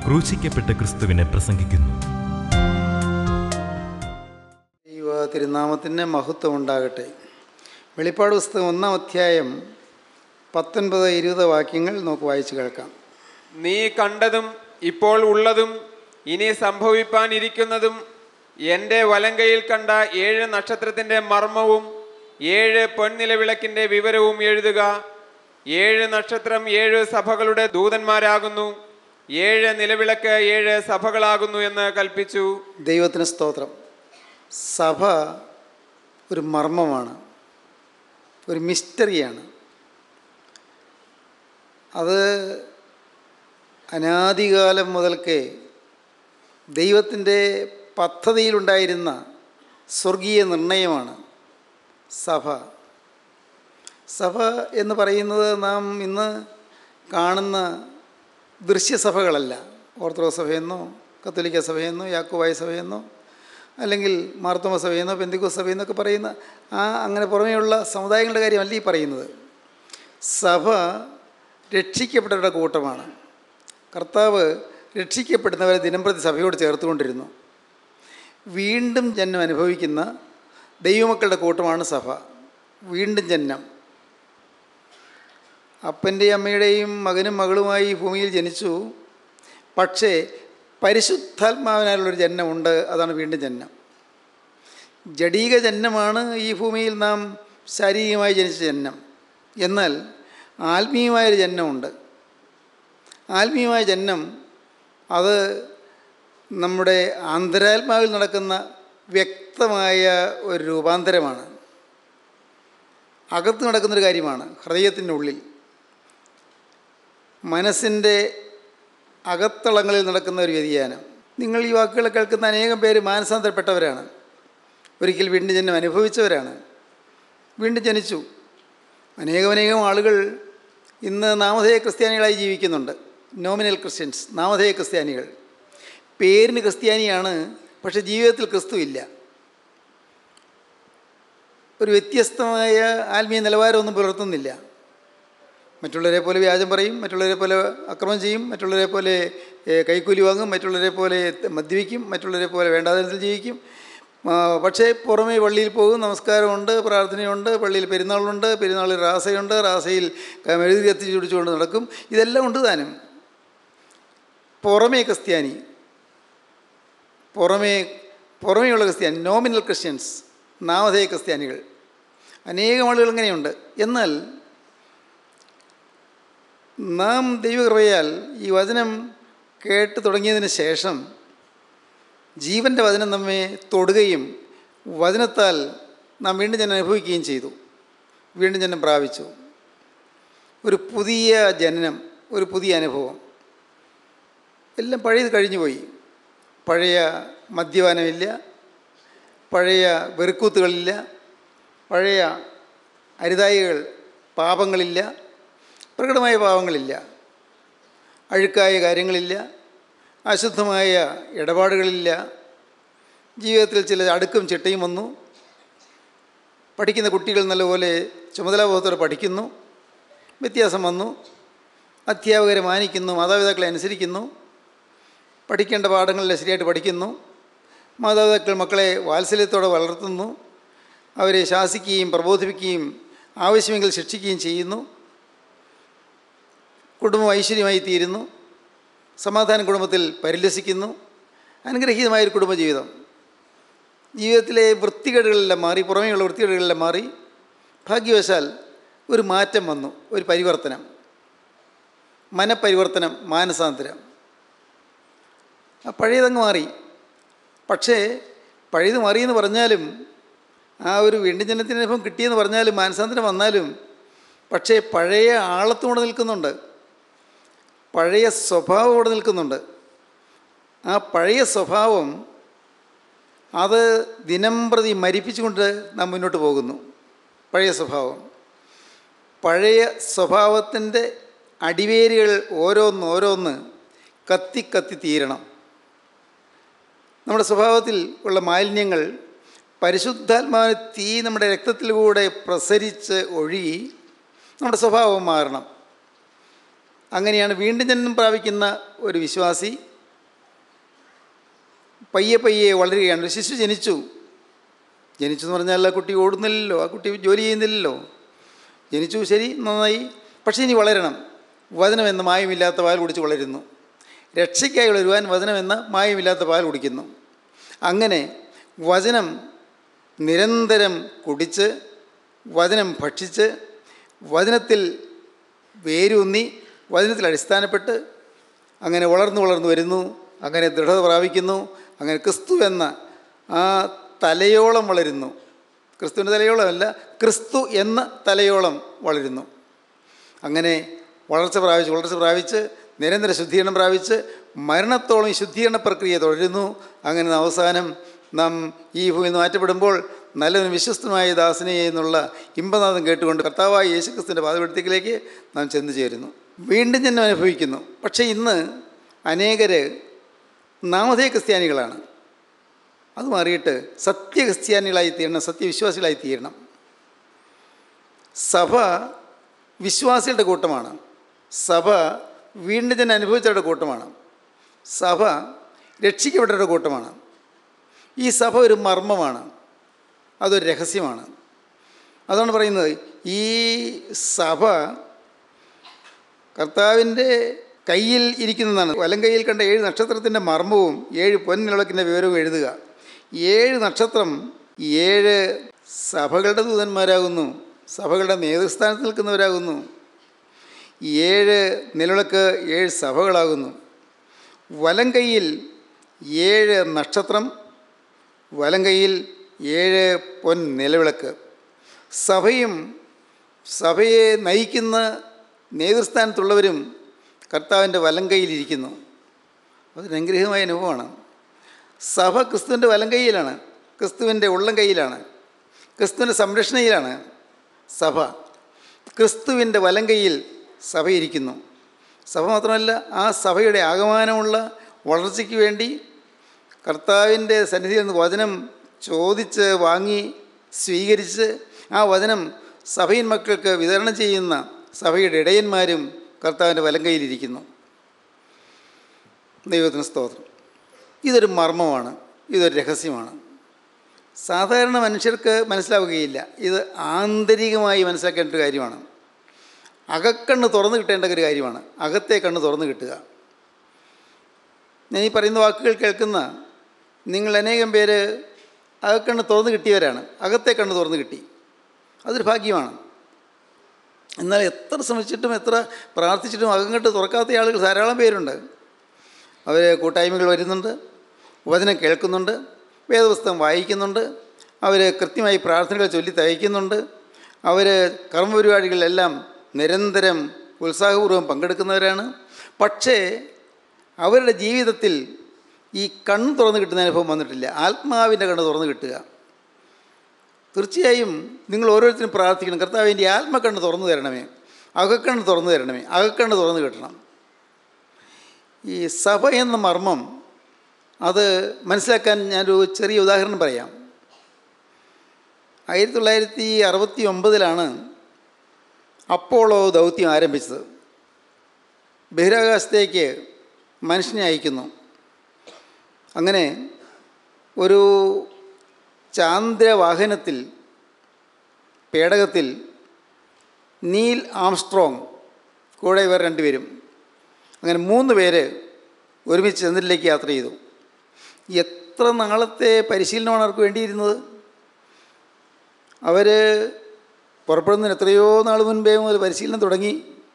ക്രൂശിക്കപ്പെട്ട ക്രിസ്തുവിനെ പ്രസംഗിക്കുന്നു ദൈവ തിരുനാമത്തിന് മഹത്വം ഉണ്ടാകട്ടെ വെളിപ്പാട് പുസ്തകം ഒന്നാം അധ്യായം പത്തൊൻപത് ഇരുപത് വാക്യങ്ങൾ നമുക്ക് വായിച്ചു കേൾക്കാം നീ കണ്ടതും ഇപ്പോൾ ഉള്ളതും ഇനി സംഭവിപ്പാനിരിക്കുന്നതും എൻ്റെ വലങ്കയിൽ കണ്ട ഏഴ് നക്ഷത്രത്തിൻ്റെ മർമ്മവും ഏഴ് പൊൻനിലവിളക്കിൻ്റെ വിവരവും എഴുതുക ഏഴ് നക്ഷത്രം ഏഴ് സഭകളുടെ ദൂതന്മാരാകുന്നു ഏഴ് നിലവിളക്ക് ഏഴ് സഭകളാകുന്നു എന്ന് കൽപ്പിച്ചു ദൈവത്തിന് സ്തോത്രം സഭ ഒരു മർമ്മമാണ് ഒരു മിസ്റ്ററിയാണ് അത് അനാദികാലം മുതൽക്കേ ദൈവത്തിൻ്റെ പദ്ധതിയിലുണ്ടായിരുന്ന സ്വർഗീയ നിർണയമാണ് സഭ സഭ എന്ന് പറയുന്നത് നാം ഇന്ന് കാണുന്ന ദൃശ്യസഭകളല്ല ഓർത്തഡോക്സ് സഭയെന്നോ കത്തോലിക്ക സഭയെന്നോ യാക്കോവായ സഭയെന്നോ അല്ലെങ്കിൽ മാർത്തോമ സഭയെന്നോ പെന്തിക്കോ സഭയെന്നൊക്കെ പറയുന്ന ആ അങ്ങനെ പുറമേയുള്ള സമുദായങ്ങളുടെ കാര്യമല്ല ഈ പറയുന്നത് സഭ രക്ഷിക്കപ്പെട്ടവരുടെ കൂട്ടമാണ് കർത്താവ് രക്ഷിക്കപ്പെടുന്നവരെ ദിനംപ്രതി സഭയോട് ചേർത്തുകൊണ്ടിരുന്നു വീണ്ടും ജന്മം അനുഭവിക്കുന്ന ദൈവമക്കളുടെ കൂട്ടമാണ് സഭ വീണ്ടും ജന്മം അപ്പൻ്റെയും അമ്മയുടെയും മകനും മകളുമായി ഈ ഭൂമിയിൽ ജനിച്ചു പക്ഷേ പരിശുദ്ധാത്മാവിനാലുള്ളൊരു ജന്മമുണ്ട് അതാണ് വീണ്ടും ജന്മം ജഡീക ജന്മമാണ് ഈ ഭൂമിയിൽ നാം ശാരീരികമായി ജനിച്ച ജന്മം എന്നാൽ ആത്മീയമായൊരു ജന്മമുണ്ട് ആത്മീയമായ ജന്മം അത് നമ്മുടെ അന്തരാത്മാവിൽ നടക്കുന്ന വ്യക്തമായ ഒരു രൂപാന്തരമാണ് അകത്ത് നടക്കുന്നൊരു കാര്യമാണ് ഹൃദയത്തിൻ്റെ ഉള്ളിൽ മനസ്സിൻ്റെ അകത്തളങ്ങളിൽ നടക്കുന്ന ഒരു വ്യതിയാനം നിങ്ങൾ ഈ വാക്കുകൾ കേൾക്കുന്ന അനേകം പേര് മാനസാന്തരപ്പെട്ടവരാണ് ഒരിക്കൽ വീണ്ടും ജന്മം അനുഭവിച്ചവരാണ് വീണ്ടും ജനിച്ചു അനേകമനേകം ആളുകൾ ഇന്ന് നാമധേയ ക്രിസ്ത്യാനികളായി ജീവിക്കുന്നുണ്ട് നോമിനൽ ക്രിസ്ത്യൻസ് നാമധേയ ക്രിസ്ത്യാനികൾ പേരിന് ക്രിസ്ത്യാനിയാണ് പക്ഷേ ജീവിതത്തിൽ ക്രിസ്തു ഇല്ല ഒരു വ്യത്യസ്തമായ ആത്മീയ നിലവാരമൊന്നും പുലർത്തുന്നില്ല മറ്റുള്ളവരെ പോലെ വ്യാജം പറയും മറ്റുള്ളവരെ പോലെ അക്രമം ചെയ്യും മറ്റുള്ളവരെ പോലെ ഏ, കൈക്കൂലി വാങ്ങും മറ്റുള്ളവരെ പോലെ മദ്യപിക്കും മറ്റുള്ളവരെ പോലെ വേണ്ടാതരത്തിൽ ജീവിക്കും ആ, പക്ഷേ പുറമേ പള്ളിയിൽ പോകും നമസ്കാരമുണ്ട് പ്രാർത്ഥനയുണ്ട് പള്ളിയിൽ പെരുന്നാളുണ്ട് പെരുന്നാളിൽ റാസയുണ്ട് റാസയിൽ ക- മെഴുകുതിരി കത്തിച്ച് പിടിച്ചുകൊണ്ട് നടക്കും ഇതെല്ലാം ഉണ്ട് താനും പുറമേ ക്രിസ്ത്യാനി പുറമേ പുറമേയുള്ള ക്രിസ്ത്യാനി നോമിനൽ ക്രിസ്ത്യൻസ് നാമധേയ ക്രിസ്ത്യാനികൾ അനേകം ആളുകൾ ഇങ്ങനെയുണ്ട് എന്നാൽ നാം ദൈവകൃപയാൽ ഈ വചനം കേട്ട് തുടങ്ങിയതിന് ശേഷം ജീവൻ്റെ വചനം നമ്മെ തൊടുകയും വചനത്താൽ നാം വീണ്ടും ജനം അനുഭവിക്കുകയും ചെയ്തു വീണ്ടും ജനം പ്രാപിച്ചു ഒരു പുതിയ ജനനം ഒരു പുതിയ അനുഭവം എല്ലാം പഴയത് കഴിഞ്ഞുപോയി പഴയ മദ്യപാനമില്ല പഴയ വെറുക്കൂത്തുകളില്ല പഴയ അരുതായികൾ പാപങ്ങളില്ല പ്രകടമായ പാപങ്ങളില്ല അഴുക്കായ കാര്യങ്ങളില്ല അശുദ്ധമായ ഇടപാടുകളില്ല ജീവിതത്തിൽ ചില അടുക്കും ചിട്ടയും വന്നു പഠിക്കുന്ന കുട്ടികൾ നല്ലപോലെ ചുമതലാബോധത്തോടെ പഠിക്കുന്നു വ്യത്യാസം വന്നു അധ്യാപകരെ മാനിക്കുന്നു മാതാപിതാക്കളെ അനുസരിക്കുന്നു പഠിക്കേണ്ട പാഠങ്ങളിൽ ശരിയായിട്ട് പഠിക്കുന്നു മാതാപിതാക്കൾ മക്കളെ വാത്സല്യത്തോടെ വളർത്തുന്നു അവരെ ശാസിക്കുകയും പ്രബോധിപ്പിക്കുകയും ആവശ്യമെങ്കിൽ ശിക്ഷിക്കുകയും ചെയ്യുന്നു കുടുംബം ഐശ്വര്യമായി തീരുന്നു സമാധാന കുടുംബത്തിൽ പരിലസിക്കുന്നു അനുഗ്രഹീതമായൊരു കുടുംബജീവിതം ജീവിതത്തിലെ വൃത്തികേടുകളെല്ലാം മാറി പുറമേയുള്ള വൃത്തികേടുകളെല്ലാം മാറി ഭാഗ്യവശാൽ ഒരു മാറ്റം വന്നു ഒരു പരിവർത്തനം മനപരിവർത്തനം മാനസാന്തരം ആ പഴയതങ്ങ് മാറി പക്ഷേ പഴയത് മാറിയെന്ന് പറഞ്ഞാലും ആ ഒരു വീണ്ടും ജനത്തിന് അനുഭവം കിട്ടിയെന്ന് പറഞ്ഞാലും മാനസാന്തരം വന്നാലും പക്ഷേ പഴയ ആളത്തോടെ നിൽക്കുന്നുണ്ട് പഴയ സ്വഭാവം ഇവിടെ നിൽക്കുന്നുണ്ട് ആ പഴയ സ്വഭാവം അത് ദിനം പ്രതി മരിപ്പിച്ചുകൊണ്ട് നാം മുന്നോട്ട് പോകുന്നു പഴയ സ്വഭാവം പഴയ സ്വഭാവത്തിൻ്റെ അടിവേരുകൾ ഓരോന്ന് ഓരോന്ന് കത്തി കത്തി തീരണം നമ്മുടെ സ്വഭാവത്തിൽ ഉള്ള മാലിന്യങ്ങൾ പരിശുദ്ധാത്മാവിന് തീ നമ്മുടെ രക്തത്തിലൂടെ പ്രസരിച്ച് ഒഴുകി നമ്മുടെ സ്വഭാവം മാറണം അങ്ങനെയാണ് വീണ്ടും ജന്മം പ്രാപിക്കുന്ന ഒരു വിശ്വാസി പയ്യെ പയ്യെ വളരുകയാണ് ഒരു ശിശു ജനിച്ചു ജനിച്ചു എന്ന് പറഞ്ഞാൽ ആ കുട്ടി ഓടുന്നില്ലല്ലോ ആ കുട്ടി ജോലി ചെയ്യുന്നില്ലല്ലോ ജനിച്ചു ശരി നന്നായി പക്ഷേ ഇനി വളരണം വചനം എന്ന മായമില്ലാത്ത പാൽ കുടിച്ച് വളരുന്നു രക്ഷയ്ക്കായി വളരുവാൻ വചനം എന്ന മായമില്ലാത്ത പാൽ കുടിക്കുന്നു അങ്ങനെ വചനം നിരന്തരം കുടിച്ച് വചനം ഭക്ഷിച്ച് വചനത്തിൽ വേരൂന്നി വചനത്തിൽ അടിസ്ഥാനപ്പെട്ട് അങ്ങനെ വളർന്നു വളർന്നു വരുന്നു അങ്ങനെ ദൃഢത പ്രാപിക്കുന്നു അങ്ങനെ ക്രിസ്തു എന്ന ആ തലയോളം വളരുന്നു ക്രിസ്തുവിൻ്റെ തലയോളമല്ല ക്രിസ്തു എന്ന തലയോളം വളരുന്നു അങ്ങനെ വളർച്ച പ്രാപിച്ച് വളർച്ച പ്രാപിച്ച് നിരന്തര ശുദ്ധീകരണം പ്രാപിച്ച് മരണത്തോളം ഈ ശുദ്ധീകരണ പ്രക്രിയ തുടരുന്നു അങ്ങനെ അവസാനം നാം ഈ ഭൂമിയിൽ നിന്ന് മാറ്റപ്പെടുമ്പോൾ നല്ലൊരു വിശ്വസ്തമായ ദാസനെ എന്നുള്ള ഇമ്പനാഥം കേട്ടുകൊണ്ട് കർത്താവായ യേശുക്രിസ്തുവിൻ്റെ പാതപെടുത്തേക്കിലേക്ക് നാം ചെന്നു ചേരുന്നു വീണ്ടും ജന്മം അനുഭവിക്കുന്നു പക്ഷേ ഇന്ന് അനേകര് നാമധേയ ക്രിസ്ത്യാനികളാണ് അത് മാറിയിട്ട് സത്യക്രിസ്ത്യാനികളായി തീരണം സത്യവിശ്വാസികളായി തീരണം സഭ വിശ്വാസികളുടെ കൂട്ടമാണ് സഭ വീണ്ടും തന്നെ അനുഭവിച്ചവരുടെ കൂട്ടമാണ് സഭ രക്ഷിക്കപ്പെട്ടവരുടെ കൂട്ടമാണ് ഈ സഭ ഒരു മർമ്മമാണ് അതൊരു രഹസ്യമാണ് അതാണ് പറയുന്നത് ഈ സഭ കർത്താവിൻ്റെ കയ്യിൽ ഇരിക്കുന്നതാണ് വലം കയ്യിൽ കണ്ട ഏഴ് നക്ഷത്രത്തിൻ്റെ മർമ്മവും ഏഴ് പൊന്നിളക്കിൻ്റെ വിവരവും എഴുതുക ഏഴ് നക്ഷത്രം ഏഴ് സഭകളുടെ ദൂതന്മാരാകുന്നു സഭകളുടെ നേതൃസ്ഥാനത്ത് നിൽക്കുന്നവരാകുന്നു ഏഴ് നിലവിളക്ക് ഏഴ് സഭകളാകുന്നു വലം കൈയിൽ ഏഴ് നക്ഷത്രം വലം കൈയിൽ ഏഴ് പൊൻ നിലവിളക്ക് സഭയും സഭയെ നയിക്കുന്ന നേതൃസ്ഥാനത്തുള്ളവരും കർത്താവിൻ്റെ വലം കൈയിലിരിക്കുന്നു അതൊരു അനുഗ്രഹമായ അനുഭവമാണ് സഭ ക്രിസ്തുവിൻ്റെ വലം കൈയിലാണ് ക്രിസ്തുവിൻ്റെ ഉള്ളം കൈയിലാണ് ക്രിസ്തുവിൻ്റെ സംരക്ഷണയിലാണ് സഭ ക്രിസ്തുവിൻ്റെ വലം കൈയിൽ സഭ ഇരിക്കുന്നു സഭ മാത്രമല്ല ആ സഭയുടെ ആകമാനമുള്ള വളർച്ചയ്ക്ക് വേണ്ടി കർത്താവിൻ്റെ സന്നിധിയിൽ നിന്ന് വചനം ചോദിച്ച് വാങ്ങി സ്വീകരിച്ച് ആ വചനം സഭയിൻ മക്കൾക്ക് വിതരണം ചെയ്യുന്ന സഭയുടെ ഇടയന്മാരും കർത്താവിൻ്റെ വലം കൈയിലിരിക്കുന്നു ദൈവത്തിന് സ്തോത്രം ഇതൊരു മർമ്മമാണ് ഇതൊരു രഹസ്യമാണ് സാധാരണ മനുഷ്യർക്ക് മനസ്സിലാവുകയില്ല ഇത് ആന്തരികമായി മനസ്സിലാക്കേണ്ട ഒരു കാര്യമാണ് അകക്കണ്ണ് തുറന്നു കിട്ടേണ്ട ഒരു കാര്യമാണ് അകത്തെ കണ്ണ് തുറന്നു കിട്ടുക ഞാൻ ഈ പറയുന്ന വാക്കുകൾ കേൾക്കുന്ന നിങ്ങൾ അനേകം പേര് അകക്കണ്ണ് തുറന്നു കിട്ടിയവരാണ് അകത്തെ കണ്ണ് തുറന്നു കിട്ടി അതൊരു ഭാഗ്യമാണ് എന്നാൽ എത്ര ശ്രമിച്ചിട്ടും എത്ര പ്രാർത്ഥിച്ചിട്ടും അകങ്കട്ട് തുറക്കാത്ത ആളുകൾ ധാരാളം പേരുണ്ട് അവർ കൂട്ടായ്മകൾ വരുന്നുണ്ട് വചനം കേൾക്കുന്നുണ്ട് വേദപുസ്തകം വായിക്കുന്നുണ്ട് അവർ കൃത്യമായി പ്രാർത്ഥനകൾ ചൊല്ലി തയ്ക്കുന്നുണ്ട് അവർ കർമ്മപരിപാടികളിലെല്ലാം നിരന്തരം ഉത്സാഹപൂർവ്വം പങ്കെടുക്കുന്നവരാണ് പക്ഷേ അവരുടെ ജീവിതത്തിൽ ഈ കണ്ണ് തുറന്ന് കിട്ടുന്ന അനുഭവം വന്നിട്ടില്ല ആത്മാവിൻ്റെ കണ്ണ് തുറന്ന് കിട്ടുക തീർച്ചയായും നിങ്ങൾ ഓരോരുത്തരും പ്രാർത്ഥിക്കണം കർത്താവ് എൻ്റെ ആത്മക്കണ്ണ് തുറന്നു തരണമേ അകക്കണ്ണ് തുറന്നു തരണമേ അകക്കണ്ണ് തുറന്നു കിട്ടണം ഈ സഭ എന്ന മർമ്മം അത് മനസ്സിലാക്കാൻ ഞാനൊരു ചെറിയ ഉദാഹരണം പറയാം ആയിരത്തി തൊള്ളായിരത്തി അറുപത്തി ഒമ്പതിലാണ് അപ്പോളോ ദൗത്യം ആരംഭിച്ചത് ബഹിരാകാശത്തേക്ക് മനുഷ്യനെ അയക്കുന്നു അങ്ങനെ ഒരു ചാന്ദ്രവാഹനത്തിൽ പേടകത്തിൽ നീൽ ആംസ്ട്രോങ് കൂടെ ഇവർ രണ്ടുപേരും അങ്ങനെ മൂന്ന് പേര് ഒരുമിച്ച് ചന്ദ്രനിലേക്ക് യാത്ര ചെയ്തു എത്ര നാളത്തെ പരിശീലനമാണ് അവർക്ക് വേണ്ടിയിരുന്നത് അവർ പുറപ്പെടുന്നതിന് എത്രയോ നാൾ മുൻപേ മുതൽ പരിശീലനം തുടങ്ങി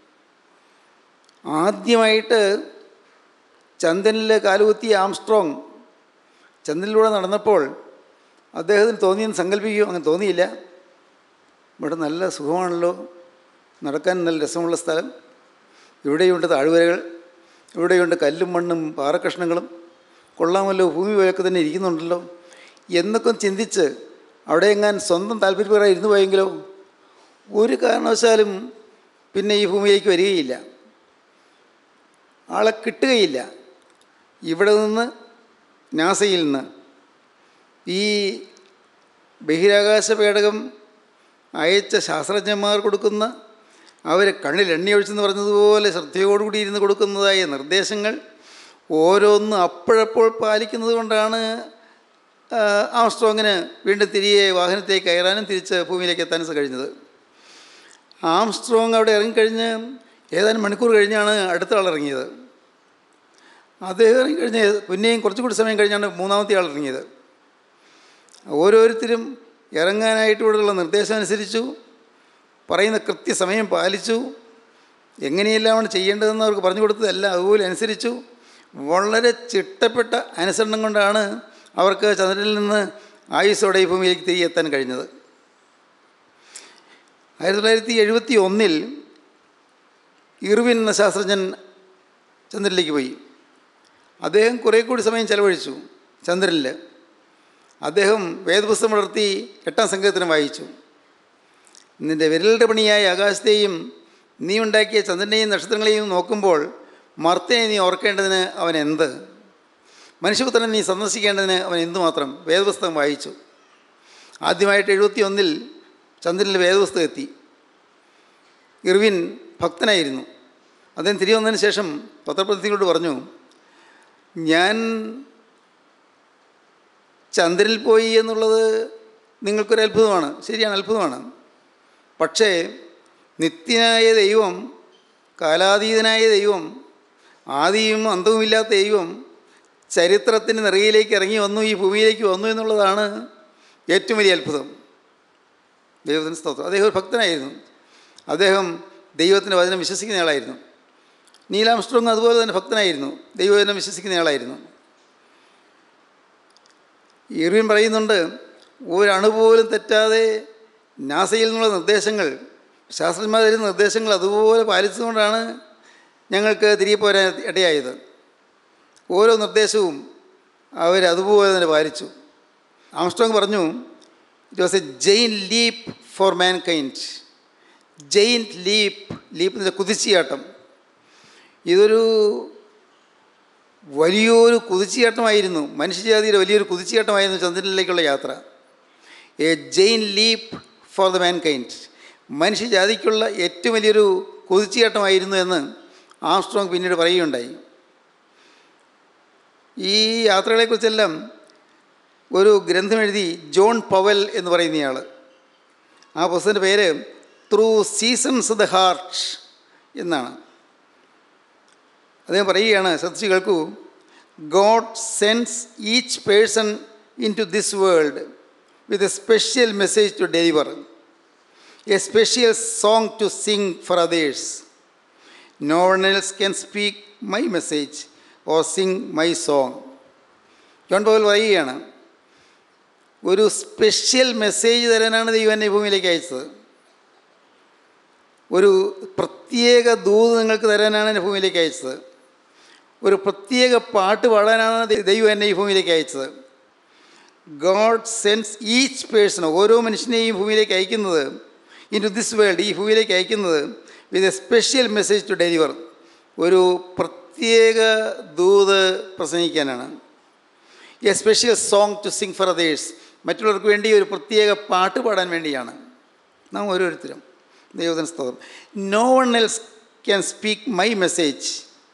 ആദ്യമായിട്ട് ചന്ദ്രനിൽ കാലുകുത്തിയ ആംസ്ട്രോങ് ചന്ദ്രനിലൂടെ നടന്നപ്പോൾ അദ്ദേഹത്തിന് തോന്നിയെന്ന് സങ്കല്പിക്കുകയോ അങ്ങനെ തോന്നിയില്ല ഇവിടെ നല്ല സുഖമാണല്ലോ നടക്കാൻ നല്ല രസമുള്ള സ്ഥലം ഇവിടെയുണ്ട് താഴ്വരകൾ ഇവിടെയുണ്ട് കല്ലും മണ്ണും പാറക്കഷ്ണങ്ങളും കൊള്ളാമല്ലോ ഭൂമി പോലൊക്കെ തന്നെ ഇരിക്കുന്നുണ്ടല്ലോ എന്നൊക്കെ ചിന്തിച്ച് അവിടെ എങ്ങാൻ സ്വന്തം താല്പര്യപ്രകാരം ഇരുന്ന് പോയെങ്കിലോ ഒരു കാരണവശാലും പിന്നെ ഈ ഭൂമിയിലേക്ക് വരികയില്ല ആളെ കിട്ടുകയില്ല ഇവിടെ നിന്ന് നാസയിൽ നിന്ന് ഈ ബഹിരാകാശ പേടകം അയച്ച ശാസ്ത്രജ്ഞന്മാർ കൊടുക്കുന്ന അവർ കണ്ണിൽ എണ്ണ ഒഴിച്ചെന്ന് പറഞ്ഞതുപോലെ ശ്രദ്ധയോടുകൂടി ഇരുന്ന് കൊടുക്കുന്നതായ നിർദ്ദേശങ്ങൾ ഓരോന്നും അപ്പോഴപ്പോൾ പാലിക്കുന്നത് കൊണ്ടാണ് ആംസ്ട്രോങ്ങിന് വീണ്ടും തിരികെ വാഹനത്തിലേക്ക് കയറാനും തിരിച്ച് ഭൂമിയിലേക്ക് എത്താനും കഴിഞ്ഞത് ആംസ്ട്രോങ് അവിടെ ഇറങ്ങിക്കഴിഞ്ഞ് ഏതാനും മണിക്കൂർ കഴിഞ്ഞാണ് അടുത്ത ആൾ ഇറങ്ങിയത് അദ്ദേഹം ഇറങ്ങിക്കഴിഞ്ഞ് പിന്നെയും കുറച്ചുകൂടി സമയം കഴിഞ്ഞാണ് മൂന്നാമത്തെ ആൾ ഇറങ്ങിയത് ഓരോരുത്തരും ഇറങ്ങാനായിട്ട് ഇവിടെയുള്ള നിർദ്ദേശം അനുസരിച്ചു പറയുന്ന കൃത്യസമയം പാലിച്ചു എങ്ങനെയെല്ലാമാണ് ചെയ്യേണ്ടതെന്ന് അവർക്ക് പറഞ്ഞു കൊടുത്തതല്ല അതുപോലെ അനുസരിച്ചു വളരെ ചിട്ടപ്പെട്ട അനുസരണം കൊണ്ടാണ് അവർക്ക് ചന്ദ്രനിൽ നിന്ന് ആയുസോടെ ഈ ഭൂമിയിലേക്ക് തിരികെ എത്താൻ കഴിഞ്ഞത് ആയിരത്തി തൊള്ളായിരത്തി എഴുപത്തി ഒന്നിൽ ഇർവിൻ എന്ന ശാസ്ത്രജ്ഞൻ ചന്ദ്രനിലേക്ക് പോയി അദ്ദേഹം കുറേ കൂടി സമയം ചെലവഴിച്ചു ചന്ദ്രനിൽ അദ്ദേഹം വേദപുസ്തകം വളർത്തി എട്ടാം സംഘത്തിനും വായിച്ചു നിൻ്റെ വിരലിൻ്റെ പണിയായ ആകാശത്തെയും നീ ഉണ്ടാക്കിയ ചന്ദ്രനെയും നക്ഷത്രങ്ങളെയും നോക്കുമ്പോൾ മർത്തിനെ നീ ഓർക്കേണ്ടതിന് അവൻ എന്ത് മനുഷ്യപുത്രനെ നീ സന്ദർശിക്കേണ്ടതിന് അവൻ എന്തുമാത്രം വേദപുസ്തകം വായിച്ചു ആദ്യമായിട്ട് എഴുപത്തി ഒന്നിൽ ചന്ദ്രനിൽ വേദപുസ്തകം എത്തി ഇർവിൻ ഭക്തനായിരുന്നു അദ്ദേഹം തിരികെ വന്നതിന് ശേഷം പത്രപ്രതിനിധികളോട് പറഞ്ഞു ഞാൻ ചന്ദ്രനിൽ പോയി എന്നുള്ളത് നിങ്ങൾക്കൊരു അത്ഭുതമാണ് ശരിയാണ് അത്ഭുതമാണ് പക്ഷേ നിത്യനായ ദൈവം കാലാതീതനായ ദൈവം ആദിയും അന്തവുമില്ലാത്ത ദൈവം ചരിത്രത്തിൻ്റെ നിറയിലേക്ക് ഇറങ്ങി വന്നു ഈ ഭൂമിയിലേക്ക് വന്നു എന്നുള്ളതാണ് ഏറ്റവും വലിയ അത്ഭുതം ദൈവത്തിന് സ്തോത്രം അദ്ദേഹം ഒരു ഭക്തനായിരുന്നു അദ്ദേഹം ദൈവത്തിൻ്റെ വചനം വിശ്വസിക്കുന്ന ആളായിരുന്നു നീലാംസ്ട്രോങ് അതുപോലെ തന്നെ ഭക്തനായിരുന്നു ദൈവവചനം വിശ്വസിക്കുന്ന ആളായിരുന്നു ഇർവിൻ പറയുന്നുണ്ട് ഒരണുപോലും തെറ്റാതെ നാസയിൽ നിന്നുള്ള നിർദ്ദേശങ്ങൾ ശാസ്ത്രജ്ഞന്മാർ തരുന്ന നിർദ്ദേശങ്ങൾ അതുപോലെ പാലിച്ചുകൊണ്ടാണ് ഞങ്ങൾക്ക് തിരികെ പോരാൻ ഇടയായത് ഓരോ നിർദ്ദേശവും അവർ അതുപോലെ തന്നെ പാലിച്ചു ആംസ്ട്രോങ് പറഞ്ഞു it was a giant leap for mankind giant leap leap എന്ന് വെച്ചാൽ കുതിച്ചിയാട്ടം ഇതൊരു വലിയൊരു കുതിച്ചിയാട്ടമായിരുന്നു മനുഷ്യജാതിയുടെ വലിയൊരു കുതിച്ചിയാട്ടമായിരുന്നു ചന്ദ്രനിലേക്കുള്ള യാത്ര a giant leap for the mankind മനുഷ്യജാതിക്കുള്ള ഏറ്റവും വലിയൊരു കുതിച്ചിയാട്ടമായിരുന്നു എന്ന് ആംസ്ട്രോങ് പിന്നീട് പറയുകയുണ്ടായി ഈ യാത്രകളെക്കുറിച്ചെല്ലാം ഒരു ഗ്രന്ഥം എഴുതി ജോൺ പവൽ എന്ന് പറയുന്നയാൾ ആ പുസ്തകത്തിൻ്റെ പേര് through seasons of the heart എന്നാണ് അദ്ദേഹം പറയുകയാണ് ശ്രദ്ധിച്ച് കേൾക്കൂ God sends each person into this world with a special message to deliver a special song to sing for others no one else can speak my message or sing my song John Powell പറയുകയാണ് ഒരു special message തരാനാണ് ദൈവം എന്നെ ഈ ഭൂമിയിലേക്ക് അയച്ചത് ഒരു പ്രത്യേക ദൂത് നിങ്ങൾക്ക് തരാനാണ് എന്നെ ഭൂമിയിലേക്ക് അയച്ചത് ഒരു പ്രത്യേക പാട്ട് പാടാനാണ് ദൈ- ദൈവം എന്നെ ഈ ഭൂമിയിലേക്ക് അയച്ചത് ഗോഡ് സെൻസ് ഈച്ച് പേഴ്സൺ ഓരോ മനുഷ്യനെയും ഭൂമിയിലേക്ക് അയക്കുന്നത് ഇൻ ടു ദിസ് വേൾഡ് ഈ ഭൂമിയിലേക്ക് അയക്കുന്നത് with a special message to deliver ഒരു പ്രത്യേക ദൂത് പ്രസംഗിക്കാനാണ് a special song to sing for others മറ്റുള്ളവർക്ക് വേണ്ടി ഒരു പ്രത്യേക പാട്ട് പാടാൻ വേണ്ടിയാണ് നാം ഓരോരുത്തരും ദൈവത്തിന് സ്തോത്രം no one else can speak my message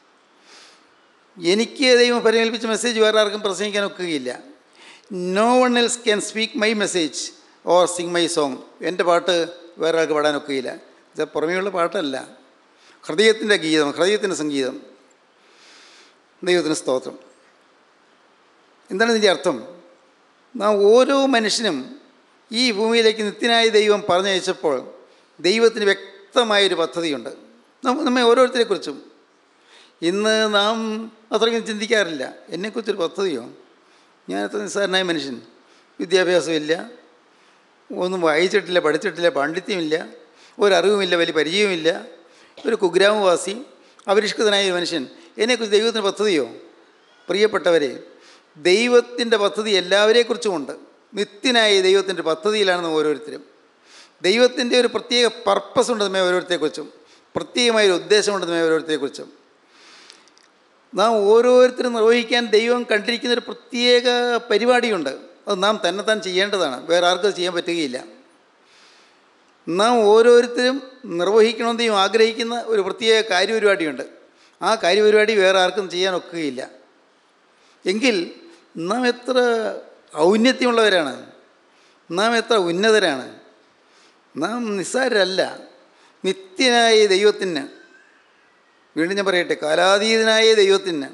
എനിക്ക് ദൈവം പരിമേൽപ്പിച്ച മെസ്സേജ് വേറെ ആർക്കും പ്രസംഗിക്കാൻ ഒക്കുകയില്ല no one else can speak my message or sing my song എൻ്റെ പാട്ട് വേറെ ആൾക്ക് പാടാൻ ഒക്കുകയില്ല ഇത് പുറമേയുള്ള പാട്ടല്ല ഹൃദയത്തിൻ്റെ ഗീതം ഹൃദയത്തിൻ്റെ സംഗീതം ദൈവത്തിന് സ്തോത്രം എന്താണ് ഇതിൻ്റെ അർത്ഥം നാം ഓരോ മനുഷ്യനും ഈ ഭൂമിയിലേക്ക് നിത്യനായ ദൈവം പറഞ്ഞയച്ചപ്പോൾ ദൈവത്തിന് വ്യക്തമായൊരു പദ്ധതിയുണ്ട് നമ്മ- നമ്മെ ഓരോരുത്തരെക്കുറിച്ചും ഇന്ന് നാം അത്രയ്ക്കും ചിന്തിക്കാറില്ല എന്നെക്കുറിച്ചൊരു പദ്ധതിയോ ഞാൻ അത്ര നിസ്സാരനായ മനുഷ്യൻ വിദ്യാഭ്യാസമില്ല ഒന്നും വായിച്ചിട്ടില്ല പഠിച്ചിട്ടില്ല പാണ്ഡിത്യമില്ല ഒരറിവുമില്ല വലിയ പരിചയവുമില്ല ഒരു കുഗ്രാമവാസി അപരിഷ്കൃതനായ ഒരു മനുഷ്യൻ എന്നെക്കുറിച്ച് ദൈവത്തിന് പദ്ധതിയോ പ്രിയപ്പെട്ടവരെ ദൈവത്തിൻ്റെ പദ്ധതി എല്ലാവരെക്കുറിച്ചുമുണ്ട് നിത്യനായ ദൈവത്തിൻ്റെ പദ്ധതിയിലാണ് നാം ഓരോരുത്തരും ദൈവത്തിൻ്റെ ഒരു പ്രത്യേക പർപ്പസ് ഉണ്ട് നമ്മെ ഓരോരുത്തരെക്കുറിച്ചും പ്രത്യേകമായൊരു ഉദ്ദേശമുണ്ട് നമ്മെ ഓരോരുത്തരെക്കുറിച്ചും നാം ഓരോരുത്തരും നിർവഹിക്കാൻ ദൈവം കണ്ടിരിക്കുന്ന ഒരു പ്രത്യേക പരിപാടിയുണ്ട് അത് നാം തന്നെത്താൻ ചെയ്യേണ്ടതാണ് വേറെ ആർക്കും അത് ചെയ്യാൻ പറ്റുകയില്ല നാം ഓരോരുത്തരും നിർവഹിക്കണമെന്ന് ദൈവം ആഗ്രഹിക്കുന്ന ഒരു പ്രത്യേക കാര്യപരിപാടിയുണ്ട് ആ കാര്യപരിപാടി വേറെ ആർക്കും ചെയ്യാൻ ഒക്കുകയില്ല എങ്കിൽ നാം എത്ര ഔന്നത്യമുള്ളവരാണ് നാം എത്ര ഉന്നതരാണ് നാം നിസ്സാരരല്ല നിത്യനായ ദൈവത്തിന് വീണ്ടും ഞാൻ പറയട്ടെ കാലാതീതനായ ദൈവത്തിന്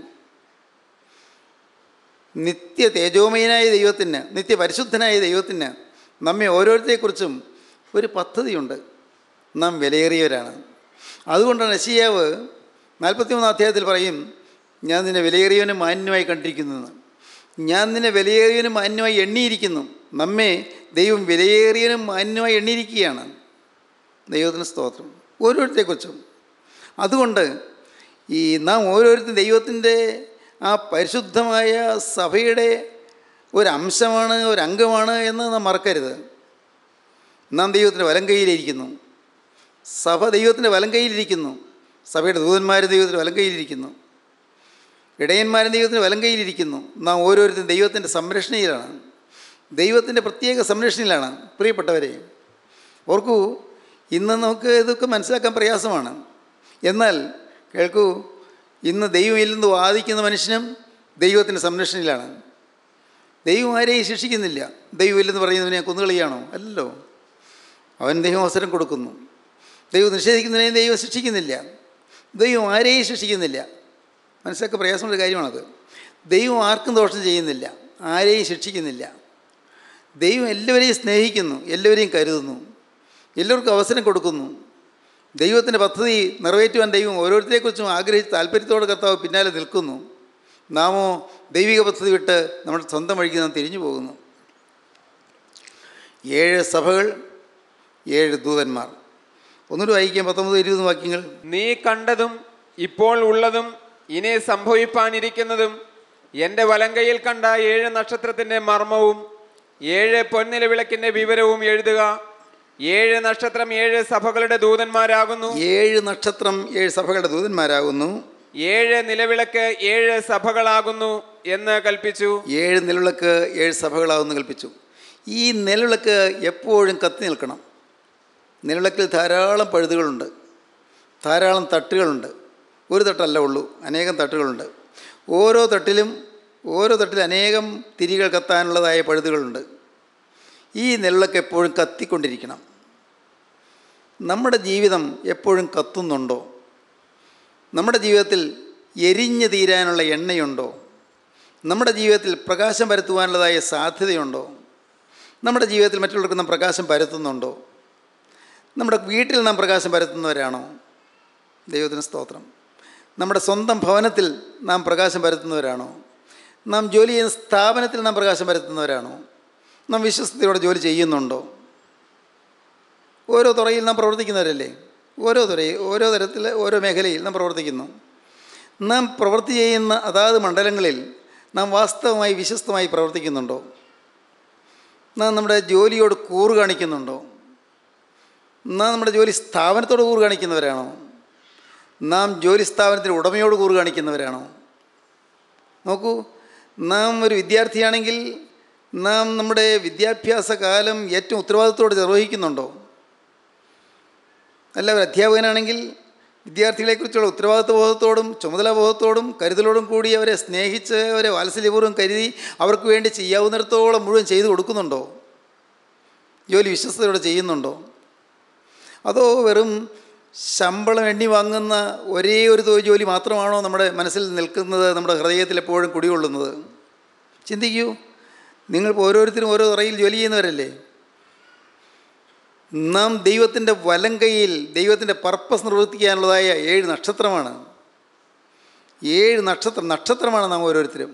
നിത്യ തേജോമയനായ ദൈവത്തിന് നിത്യ പരിശുദ്ധനായ ദൈവത്തിന് നമ്മെ ഓരോരുത്തരെക്കുറിച്ചും ഒരു പദ്ധതിയുണ്ട് നാം വിലയേറിയവരാണ് അതുകൊണ്ടാണ് നശിയാവ് നാൽപ്പത്തിമൂന്നാം അധ്യായത്തിൽ പറയും ഞാൻ നിന്നെ വിലയേറിയവനും മാന്യമായി കണ്ടിരിക്കുന്നതെന്ന് ഞാൻ നിന്നെ വിലയേറിയവനും മാന്യമായി എണ്ണിയിരിക്കുന്നു നമ്മെ ദൈവം വിലയേറിയവനും മാന്യമായി എണ്ണിയിരിക്കുകയാണ് ദൈവത്തിന് സ്തോത്രം ഓരോരുത്തരെക്കുറിച്ചും അതുകൊണ്ട് ഈ നാം ഓരോരുത്തരും ദൈവത്തിൻ്റെ ആ പരിശുദ്ധമായ സഭയുടെ ഒരു അംശമാണ് ഒരു അംഗമാണ് എന്ന് നാം മറക്കരുത് നാം ദൈവത്തിൻ്റെ വലം കൈയിലിരിക്കുന്നു സഭ ദൈവത്തിൻ്റെ വലം കൈയിലിരിക്കുന്നു സഭയുടെ ദൂതന്മാർ ദൈവത്തിൻ്റെ വലം കൈയിലിരിക്കുന്നു ഇടയന്മാരും ദൈവത്തിൻ്റെ വലം കൈയിലിരിക്കുന്നു നാം ഓരോരുത്തരും ദൈവത്തിൻ്റെ സംരക്ഷണയിലാണ് ദൈവത്തിൻ്റെ പ്രത്യേക സംരക്ഷണയിലാണ് പ്രിയപ്പെട്ടവരെ ഓർക്കൂ ഇന്ന് നമുക്ക് ഇതൊക്കെ മനസ്സിലാക്കാൻ പ്രയാസമാണ് എന്നാൽ കേൾക്കൂ ഇന്ന് ദൈവമില്ലെന്ന് വാദിക്കുന്ന മനുഷ്യനും ദൈവത്തിൻ്റെ സംരക്ഷണയിലാണ് ദൈവം ആരെയും ശിക്ഷിക്കുന്നില്ല ദൈവമില്ലെന്ന് പറയുന്നതിനെ കൊന്നുകളിയാണോ അല്ലല്ലോ അവൻ ദൈവം അവസരം കൊടുക്കുന്നു ദൈവം നിഷേധിക്കുന്നതിനെ ദൈവം ശിക്ഷിക്കുന്നില്ല ദൈവം ആരെയും ശിക്ഷിക്കുന്നില്ല മനസ്സിലാക്കാൻ പ്രയാസമുള്ള കാര്യമാണത് ദൈവം ആർക്കും ദോഷം ചെയ്യുന്നില്ല ആരെയും ശിക്ഷിക്കുന്നില്ല ദൈവം എല്ലാവരെയും സ്നേഹിക്കുന്നു എല്ലാവരെയും കരുതുന്നു എല്ലാവർക്കും അവസരം കൊടുക്കുന്നു ദൈവത്തിൻ്റെ പദ്ധതി നിറവേറ്റുവാൻ ദൈവം ഓരോരുത്തരെക്കുറിച്ചും ആഗ്രഹിച്ച് താല്പര്യത്തോടെ കർത്താവ് പിന്നാലെ നിൽക്കുന്നു നാമോ ദൈവിക പദ്ധതി വിട്ട് നമ്മുടെ സ്വന്തം വഴിക്ക് നാം തിരിഞ്ഞു പോകുന്നു ഏഴ് സഭകൾ ഏഴ് ദൂതന്മാർ ഒന്നുകൂടി വായിക്കാം പത്തൊമ്പത് ഇരുപത് വാക്യങ്ങൾ നീ കണ്ടതും ഇപ്പോൾ ഉള്ളതും ഇനി സംഭവിപ്പാനിരിക്കുന്നതും എൻ്റെ വലങ്കയിൽ കണ്ട ഏഴ് നക്ഷത്രത്തിൻ്റെ മർമ്മവും ഏഴ് പൊൻനിലവിളക്കിൻ്റെ വിവരവും എഴുതുക ഏഴ് നക്ഷത്രം ഏഴ് സഭകളുടെ ദൂതന്മാരാകുന്നു ഏഴ് നക്ഷത്രം ഏഴ് സഭകളുടെ ദൂതന്മാരാകുന്നു ഏഴ് നിലവിളക്ക് ഏഴ് സഭകളാകുന്നു എന്ന് കൽപ്പിച്ചു ഏഴ് നിലവിളക്ക് ഏഴ് സഭകളാകുന്നു കൽപ്പിച്ചു ഈ നിലവിളക്ക് എപ്പോഴും കത്തി നിൽക്കണം നിലവിളക്കിൽ ധാരാളം പഴുതുകളുണ്ട് ധാരാളം തട്ടുകളുണ്ട് ഒരു തട്ടല്ല ഉള്ളൂ അനേകം തട്ടുകളുണ്ട് ഓരോ തട്ടിലും ഓരോ തട്ടിൽ അനേകം തിരികൾ കത്താനുള്ളതായ പഴുതുകളുണ്ട് ഈ നിലവിളക്ക് എപ്പോഴും കത്തിക്കൊണ്ടിരിക്കണം നമ്മുടെ ജീവിതം എപ്പോഴും കത്തുന്നുണ്ടോ നമ്മുടെ ജീവിതത്തിൽ എരിഞ്ഞു തീരാനുള്ള എണ്ണയുണ്ടോ നമ്മുടെ ജീവിതത്തിൽ പ്രകാശം പരത്തുവാനുള്ളതായ സാധ്യതയുണ്ടോ നമ്മുടെ ജീവിതത്തിൽ മറ്റുള്ളവർക്ക് നാം പ്രകാശം പരത്തുന്നുണ്ടോ നമ്മുടെ വീട്ടിൽ നാം പ്രകാശം പരത്തുന്നവരാണോ ദൈവത്തിന് സ്തോത്രം നമ്മുടെ സ്വന്തം ഭവനത്തിൽ നാം പ്രകാശം പരത്തുന്നവരാണോ നാം ജോലി ചെയ്യുന്ന സ്ഥാപനത്തിൽ നാം പ്രകാശം പരത്തുന്നവരാണോ നാം വിശ്വസ്തയോടെ ജോലി ചെയ്യുന്നുണ്ടോ ഓരോ തുറയിൽ നാം പ്രവർത്തിക്കുന്നവരല്ലേ ഓരോ തുറയിൽ ഓരോ തരത്തിൽ ഓരോ മേഖലയിൽ നാം പ്രവർത്തിക്കുന്നു നാം പ്രവൃത്തി ചെയ്യുന്ന അതാത് മണ്ഡലങ്ങളിൽ നാം വാസ്തവമായി വിശ്വസ്തമായി പ്രവർത്തിക്കുന്നുണ്ടോ നാം നമ്മുടെ ജോലിയോട് കൂറ് കാണിക്കുന്നുണ്ടോ നാം നമ്മുടെ ജോലി സ്ഥാപനത്തോട് കൂറ് കാണിക്കുന്നവരാണോ നാം ജോലി സ്ഥാപനത്തിന് ഉടമയോട് കൂറ് കാണിക്കുന്നവരാണോ നോക്കൂ നാം ഒരു വിദ്യാർത്ഥിയാണെങ്കിൽ നാം നമ്മുടെ വിദ്യാഭ്യാസ കാലം ഏറ്റവും ഉത്തരവാദിത്തോടെ നിർവഹിക്കുന്നുണ്ടോ അല്ല ഒരു അധ്യാപകനാണെങ്കിൽ വിദ്യാർത്ഥികളെക്കുറിച്ചുള്ള ഉത്തരവാദിത്വ ബോധത്തോടും ചുമതലാബോധത്തോടും കരുതലോടും കൂടി അവരെ സ്നേഹിച്ച് അവരെ വാത്സല്യപൂർവ്വം കരുതി അവർക്ക് വേണ്ടി ചെയ്യാവുന്നിടത്തോളം മുഴുവൻ ചെയ്തു കൊടുക്കുന്നുണ്ടോ ജോലി വിശ്വസ്തയോടെ ചെയ്യുന്നുണ്ടോ അതോ വെറും ശമ്പളം എണ്ണി വാങ്ങുന്ന ഒരേ ഒരു തൊ- ജോലി മാത്രമാണോ നമ്മുടെ മനസ്സിൽ നിൽക്കുന്നത് നമ്മുടെ ഹൃദയത്തിൽ എപ്പോഴും കുടികൊള്ളുന്നത് ചിന്തിക്കൂ നിങ്ങൾ ഓരോരുത്തരും ഓരോ തുറയിൽ ജോലി ചെയ്യുന്നവരല്ലേ നാം ദൈവത്തിൻ്റെ വലം കൈയിൽ ദൈവത്തിൻ്റെ പർപ്പസ് നിർവർത്തിക്കാനുള്ളതായ ഏഴ് നക്ഷത്രമാണ് ഏഴ് നക്ഷത്രം നക്ഷത്രമാണ് നാം ഓരോരുത്തരും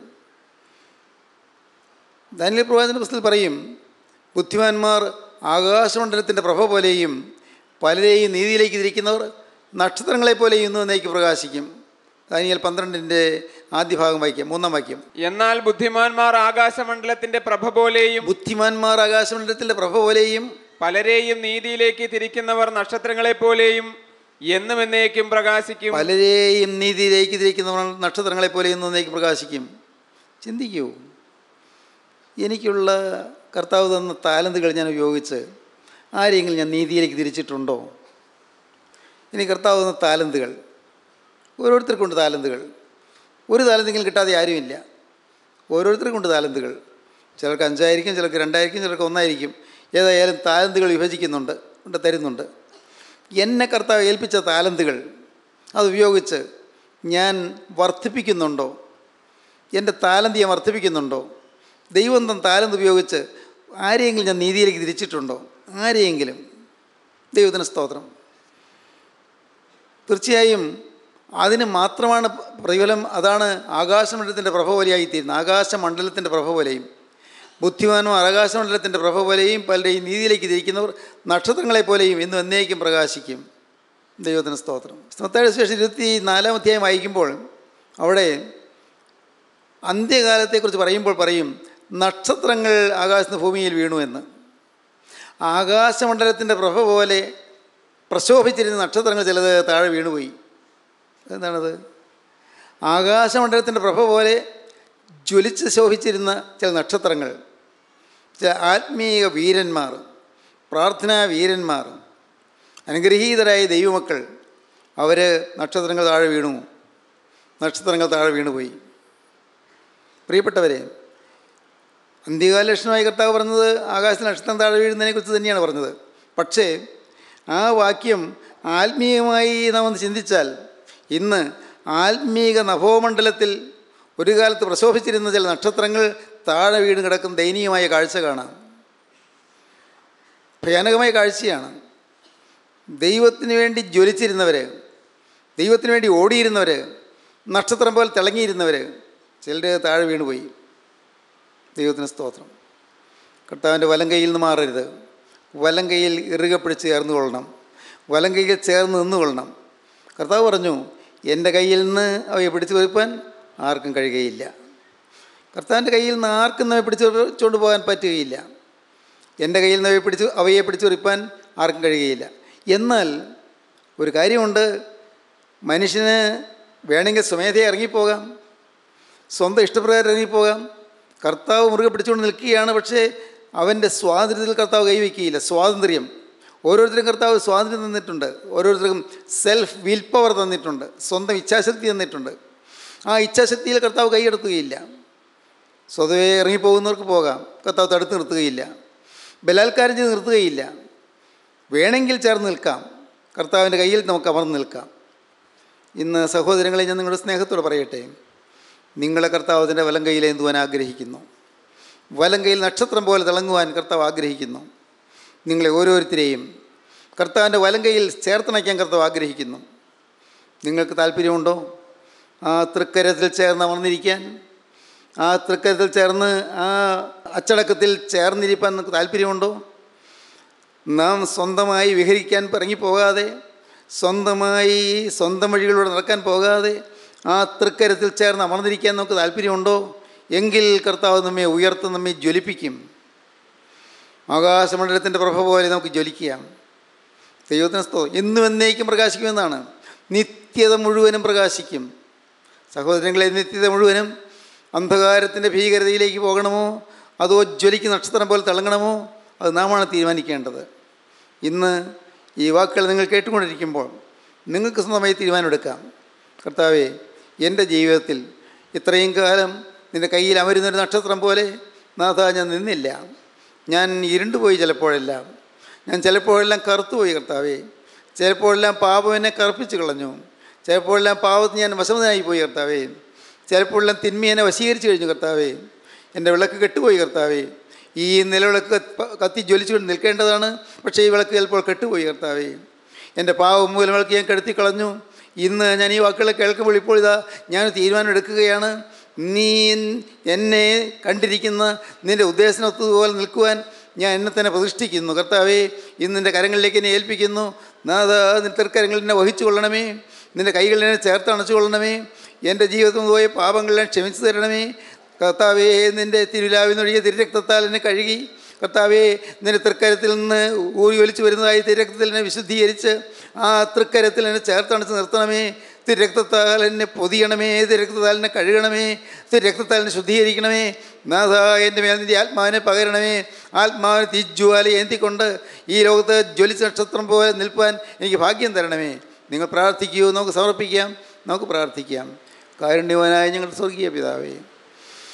ദാനിയൽ പ്രവാചന പുസ്തകത്തിൽ പറയും ബുദ്ധിമാന്മാർ ആകാശമണ്ഡലത്തിൻ്റെ പ്രഭ പോലെയും പലരെയും നീതിയിലേക്ക് തിരിക്കുന്നവർ നക്ഷത്രങ്ങളെ പോലെയും ഇന്നു എന്നേക്ക് പ്രകാശിക്കും ദാനിയൽ പന്ത്രണ്ടിൻ്റെ ആദ്യ ഭാഗം വായിക്കാം മൂന്നാം വാക്യം എന്നാൽ ബുദ്ധിമാന്മാർ ആകാശമണ്ഡലത്തിന്റെ പ്രഭ പോലെയും ബുദ്ധിമാന്മാർ ആകാശമണ്ഡലത്തിൻ്റെ പ്രഭ പോലെയും പലരെയും നീതിയിലേക്ക് തിരിക്കുന്നവർ നക്ഷത്രങ്ങളെ പോലെയും എന്നും എന്നേക്കും പ്രകാശിക്കും പലരെയും നീതിയിലേക്ക് തിരിക്കുന്നവർ നക്ഷത്രങ്ങളെ പോലെ ഇന്നേക്ക് പ്രകാശിക്കും ചിന്തിക്കൂ എനിക്കുള്ള കർത്താവ് തന്ന താലന്തുകൾ ഞാൻ ഉപയോഗിച്ച് ആരെങ്കിലും ഞാൻ നീതിയിലേക്ക് തിരിച്ചിട്ടുണ്ടോ ഇനി കർത്താവ് തന്ന താലന്തുകൾ ഓരോരുത്തർക്കുണ്ട് താലന്തുകൾ ഒരു താലന്തെങ്കിലും കിട്ടാതെ ആരുമില്ല ഓരോരുത്തർക്കും ഉണ്ട് താലന്തുകൾ ചിലർക്ക് അഞ്ചായിരിക്കും ചിലർക്ക് രണ്ടായിരിക്കും ചിലർക്ക് ഒന്നായിരിക്കും ഏതായാലും താലന്തുകൾ വിഭജിക്കുന്നുണ്ട് ഉണ്ട് തരുന്നുണ്ട് എന്നെ കർത്താവ് ഏൽപ്പിച്ച താലന്തുകൾ അത് ഉപയോഗിച്ച് ഞാൻ വർദ്ധിപ്പിക്കുന്നുണ്ടോ എൻ്റെ താലന്ത് ഞാൻ വർദ്ധിപ്പിക്കുന്നുണ്ടോ ദൈവം തൻ താലന്ത് ഉപയോഗിച്ച് ആരെയെങ്കിലും ഞാൻ നീതിയിലേക്ക് തിരിച്ചിട്ടുണ്ടോ ആരെയെങ്കിലും ദൈവത്തിന് സ്തോത്രം തീർച്ചയായും അതിന് മാത്രമാണ് പ്രതിഫലം അതാണ് ആകാശമണ്ഡലത്തിൻ്റെ പ്രഭ പോലെയായിത്തീരുന്നത് ആകാശമണ്ഡലത്തിൻ്റെ പ്രഭ പോലെയും ബുദ്ധിമാനും ആകാശമണ്ഡലത്തിൻ്റെ പ്രഭ പോലെയും പലരെയും നീതിയിലേക്ക് തിരിക്കുന്നവർ നക്ഷത്രങ്ങളെ പോലെയും ഇന്നും എന്നേക്കും പ്രകാശിക്കും ദൈവത്തിന് സ്തോത്രം മത്തായുടെ ശേഷം ഇരുപത്തി നാലാം അധ്യായം വായിക്കുമ്പോൾ അവിടെ അന്ത്യകാലത്തെക്കുറിച്ച് പറയുമ്പോൾ പറയും നക്ഷത്രങ്ങൾ ആകാശത്ത് ഭൂമിയിൽ വീണു എന്ന് ആകാശമണ്ഡലത്തിൻ്റെ പ്രഭ പോലെ പ്രശോഭിച്ചിരുന്ന നക്ഷത്രങ്ങൾ ചിലത് താഴെ വീണുപോയി എന്താണത് ആകാശമണ്ഡലത്തിൻ്റെ പ്രഭ പോലെ ജ്വലിച്ച് ശോഭിച്ചിരുന്ന ചില നക്ഷത്രങ്ങൾ ചില ആത്മീയ വീരന്മാർ പ്രാർത്ഥനാ വീരന്മാർ അനുഗ്രഹീതരായ ദൈവമക്കൾ അവർ നക്ഷത്രങ്ങൾ താഴെ വീണു നക്ഷത്രങ്ങൾ താഴെ വീണുപോയി പ്രിയപ്പെട്ടവരെ അന്ത്യകാല ലക്ഷണമായി കർത്താവ് പറഞ്ഞത് ആകാശ നക്ഷത്രം താഴെ വീഴുന്നതിനെക്കുറിച്ച് തന്നെയാണ് പറഞ്ഞത് പക്ഷേ ആ വാക്യം ആത്മീയമായി നാം ഒന്ന് ചിന്തിച്ചാൽ ഇന്ന് ആത്മീക നഭോമണ്ഡലത്തിൽ ഒരു കാലത്ത് പ്രശോഭിച്ചിരുന്ന ചില നക്ഷത്രങ്ങൾ താഴെ വീണ് കിടക്കുന്ന ദയനീയമായ കാഴ്ച കാണാം ഭയാനകമായ കാഴ്ചയാണ് ദൈവത്തിന് വേണ്ടി ജ്വലിച്ചിരുന്നവർ ദൈവത്തിന് വേണ്ടി ഓടിയിരുന്നവർ നക്ഷത്രം പോലെ തിളങ്ങിയിരുന്നവർ ചിലർ താഴെ വീണുപോയി ദൈവത്തിന് സ്തോത്രം കർത്താവിൻ്റെ വലം കൈയിൽ നിന്ന് മാറരുത് വലം കൈയിൽ ഇറുകെ പിടിച്ച് ചേർന്ന് കൊള്ളണം വലം കൈയിൽ ചേർന്ന് നിന്ന് കൊള്ളണം കർത്താവ് പറഞ്ഞു എൻ്റെ കയ്യിൽ നിന്ന് അവയെ പിടിച്ചു വെറുപ്പാൻ ആർക്കും കഴിയുകയില്ല കർത്താവിൻ്റെ കയ്യിൽ നിന്ന് ആർക്കും നമ്മെ പിടിച്ചു വെച്ചുകൊണ്ട് പോകാൻ പറ്റുകയില്ല എൻ്റെ കയ്യിൽ നിന്ന് അവയെ പിടിച്ച് അവയെ പിടിച്ചു വെറുപ്പാൻ ആർക്കും കഴിയുകയില്ല എന്നാൽ ഒരു കാര്യമുണ്ട് മനുഷ്യന് വേണമെങ്കിൽ സ്വമേധയെ ഇറങ്ങിപ്പോകാം സ്വന്തം ഇഷ്ടപ്രകാരം ഇറങ്ങിപ്പോകാം കർത്താവ് മുറുകെ പിടിച്ചുകൊണ്ട് നിൽക്കുകയാണ് പക്ഷേ അവൻ്റെ സ്വാതന്ത്ര്യത്തിൽ കർത്താവ് കൈവയ്ക്കുകയില്ല സ്വാതന്ത്ര്യം ഓരോരുത്തരും കർത്താവ് സ്വാതന്ത്ര്യം തന്നിട്ടുണ്ട് ഓരോരുത്തർക്കും സെൽഫ് വിൽ പവർ തന്നിട്ടുണ്ട് സ്വന്തം ഇച്ഛാശക്തി തന്നിട്ടുണ്ട് ആ ഇച്ഛാശക്തിയിൽ കർത്താവ് കൈയെടുക്കുകയില്ല സ്വതവേ ഇറങ്ങിപ്പോകുന്നവർക്ക് പോകാം കർത്താവ് തടുത്ത് നിർത്തുകയില്ല ബലാത്കാരം ചെയ്ത് നിർത്തുകയില്ല വേണമെങ്കിൽ ചേർന്ന് നിൽക്കാം കർത്താവിൻ്റെ കയ്യിൽ നമുക്ക് അമർന്ന് നിൽക്കാം ഇന്ന് സഹോദരങ്ങളെ ഞാൻ നിങ്ങളുടെ സ്നേഹത്തോട് പറയട്ടെ നിങ്ങളെ കർത്താവ് അതിൻ്റെ വലം കയ്യിൽ എന്തുവാൻ ആഗ്രഹിക്കുന്നു വലം കയ്യിൽ നക്ഷത്രം പോലെ തിളങ്ങുവാൻ കർത്താവ് ആഗ്രഹിക്കുന്നു നിങ്ങളെ ഓരോരുത്തരെയും കർത്താവിൻ്റെ വലം കയ്യിൽ ചേർത്തണയ്ക്കാൻ കർത്താവ് ആഗ്രഹിക്കുന്നു നിങ്ങൾക്ക് താല്പര്യമുണ്ടോ ആ തൃക്കരത്തിൽ ചേർന്ന് അമർന്നിരിക്കാൻ ആ തൃക്കരത്തിൽ ചേർന്ന് ആ അച്ചടക്കത്തിൽ ചേർന്നിരിക്കാൻ നിങ്ങൾക്ക് താല്പര്യമുണ്ടോ നാം സ്വന്തമായി വിഹരിക്കാൻ ഇറങ്ങിപ്പോകാതെ സ്വന്തമായി സ്വന്തം വഴികളിലൂടെ നടക്കാൻ പോകാതെ ആ തൃക്കരത്തിൽ ചേർന്ന് അമർന്നിരിക്കാൻ നമുക്ക് താല്പര്യമുണ്ടോ എങ്കിൽ കർത്താവ് നമ്മെ ഉയർത്തും നമ്മെ ജ്വലിപ്പിക്കും ആകാശമണ്ഡലത്തിൻ്റെ പ്രഭ പോലെ നമുക്ക് ജ്വലിക്കാം ദൈവത്തിന് സ്തോ എന്നും എന്നേക്കും പ്രകാശിക്കുമെന്നാണ് നിത്യത മുഴുവനും പ്രകാശിക്കും സഹോദരങ്ങളെ നിത്യത മുഴുവനും അന്ധകാരത്തിൻ്റെ ഭീകരതയിലേക്ക് പോകണമോ അതോ ജ്വലിക്കുന്ന നക്ഷത്രം പോലെ തിളങ്ങണമോ അത് നാമാണ് തീരുമാനിക്കേണ്ടത് ഇന്ന് ഈ വാക്കുകൾ നിങ്ങൾ കേട്ടുകൊണ്ടിരിക്കുമ്പോൾ നിങ്ങൾക്ക് സ്വന്തമായി തീരുമാനമെടുക്കാം കർത്താവേ എൻ്റെ ജീവിതത്തിൽ ഇത്രയും കാലം നിൻ്റെ കയ്യിൽ അമരുന്നൊരു നക്ഷത്രം പോലെ നാഥ ഞാൻ നിന്നില്ല ഞാൻ ഇരുണ്ടുപോയി ചിലപ്പോഴെല്ലാം ഞാൻ ചിലപ്പോഴെല്ലാം കറുത്തുപോയി കർത്താവേ ചിലപ്പോഴെല്ലാം പാപം എന്നെ കറുപ്പിച്ച് കളഞ്ഞു ചിലപ്പോഴെല്ലാം പാപത്തിന് ഞാൻ വശമതനായി പോയി കർത്താവേ ചിലപ്പോഴെല്ലാം തിന്മ എന്നെ വശീകരിച്ചു കഴിഞ്ഞു കർത്താവേ എൻ്റെ വിളക്ക് കെട്ടുപോയി കർത്താവേ ഈ നിലവിളക്ക് കത്ത് കത്തി ജ്വലിച്ചുകൊണ്ട് നിൽക്കേണ്ടതാണ് പക്ഷേ ഈ വിളക്ക് ചിലപ്പോൾ കെട്ടുപോയി കർത്താവേ എൻ്റെ പാവം മൂലം വിളക്ക് ഞാൻ കെടുത്തി കളഞ്ഞു ഇന്ന് ഞാൻ ഈ വാക്കുകളെ കേൾക്കുമ്പോൾ ഇപ്പോൾ ഇതാ ഞാൻ തീരുമാനം എടുക്കുകയാണ് നീ എന്നെ കണ്ടിരിക്കുന്ന നിൻ്റെ ഉദ്ദേശത്തിനൊത്തുപോലെ നിൽക്കുവാൻ ഞാൻ എന്നെ തന്നെ പ്രതിഷ്ഠിക്കുന്നു കർത്താവേ ഇന്ന് നിൻ്റെ കരങ്ങളിലേക്ക് എന്നെ ഏൽപ്പിക്കുന്നു നാഥ നിൻ്റെ തൃക്കരങ്ങളിൽ എന്നെ വഹിച്ചു കൊള്ളണമേ നിൻ്റെ കൈകളിൽ എന്നെ ചേർത്ത് അണച്ചു കൊള്ളണമേ എൻ്റെ ജീവിതത്തിൽ പോയ പാപങ്ങളെല്ലാം ക്ഷമിച്ചു തരണമേ കർത്താവേ നിൻ്റെ തിരുലാവിനൊഴിയ തിരുരക്തത്താൽ എന്നെ കഴുകി കർത്താവേ നിൻ്റെ തൃക്കരത്തിൽ നിന്ന് ഊരി ഒലിച്ചു വരുന്നതായി തിരുരക്തത്തിൽ എന്നെ വിശുദ്ധീകരിച്ച് ആ തൃക്കരത്തിൽ എന്നെ ചേർത്തണച്ച് നിർത്തണമേ തിരുരക്തത്താൽ എന്നെ പൊതിയണമേ തിരുരക്തത്താൽ എന്നെ കഴുകണമേ തിരുരക്തത്താൽ എന്നെ ശുദ്ധീകരിക്കണമേ നാഥ എൻ്റെ മേൽ നിൻ്റെ ആത്മാവിനെ പകരണമേ ആത്മാവിനെ തീജ്വാല ഏന്തിക്കൊണ്ട് ഈ ലോകത്ത് ജ്വലിച്ച നക്ഷത്രം പോലെ നിൽപ്പാൻ എനിക്ക് ഭാഗ്യം തരണമേ നിങ്ങൾ പ്രാർത്ഥിക്കൂ നമുക്ക് സമർപ്പിക്കാം നമുക്ക് പ്രാർത്ഥിക്കാം കാരുണ്യവാനായ ഞങ്ങളുടെ സ്വർഗീയ പിതാവേ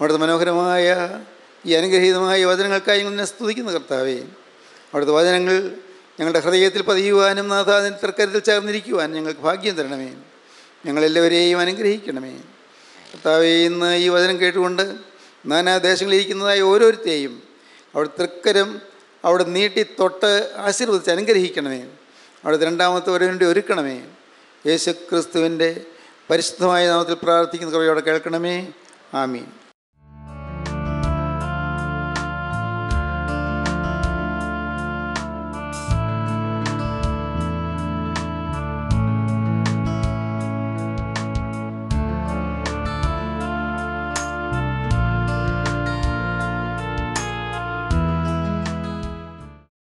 അവിടുത്തെ മനോഹരമായ ഈ അനുഗ്രഹീതമായ വചനങ്ങൾക്കായി ഞങ്ങൾ സ്തുതിക്കുന്ന കർത്താവേ അവിടുത്തെ വചനങ്ങൾ ഞങ്ങളുടെ ഹൃദയത്തിൽ പതിയുവാനും നാഥ അതിന് തൃക്കരത്തിൽ ചേർന്നിരിക്കുവാനും ഞങ്ങൾക്ക് ഭാഗ്യം തരണമേ ഞങ്ങളെല്ലാവരെയും അനുഗ്രഹിക്കണമേ കർത്താവേ ഇന്ന് ഈ വചനം കേട്ടുകൊണ്ട് നാനാ ദേശങ്ങളിലിരിക്കുന്നതായ ഓരോരുത്തരെയും അവിടെ തൃക്കരം അവിടെ നീട്ടി തൊട്ട് ആശീർവദിച്ച് അനുഗ്രഹിക്കണമേ അവിടുത്തെ രണ്ടാമത്തെ വരവിൻ്റെ ഒരുക്കണമേ യേശു ക്രിസ്തുവിൻ്റെ പരിശുദ്ധമായ നാമത്തിൽ പ്രാർത്ഥിക്കുന്ന കുറയോടെ കേൾക്കണമേ ആമീൻ